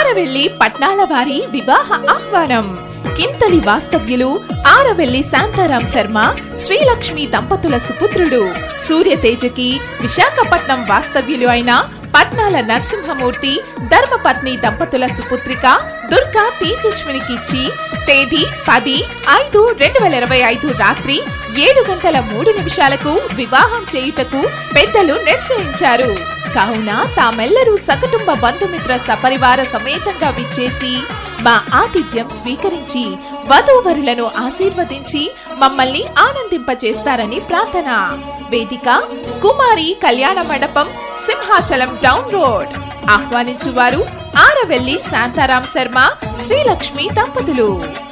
ఆరవెల్లి పట్నాల వారి వివాహ ఆహ్వానం కింతలి వాస్తవ్యులు ఆరవెల్లి శాంతారాం శర్మ శ్రీలక్ష్మి దంపతుల సుపుత్రుడు సూర్యతేజకి విశాఖపట్నం వాస్తవ్యులు అయిన పట్నాల నరసింహమూర్తి ధర్మపత్ని దంపతుల సుపుత్రిక దుర్గా తేజస్వినికి ఇచ్చి తేదీ పది ఐదు రెండు వేల ఇరవై ఐదు రాత్రి ఏడు గంటల మూడు నిమిషాలకు వివాహం చేయుటకు పెద్దలు నిశ్చయించారు కావున తామెల్లరూ సకుటుంబ బంధుమిత్ర సపరివార సమేతంగా విచ్చేసి మా ఆతిథ్యం స్వీకరించి వధూవరులను ఆశీర్వదించి మమ్మల్ని ఆనందింపచేస్తారని ప్రార్థన వేదిక కుమారి కళ్యాణ మండపం సింహాచలం డౌన్ రోడ్ ఆహ్వానించువారు ఆరవెల్లి శాంతారాం శర్మ శ్రీలక్ష్మి దంపతులు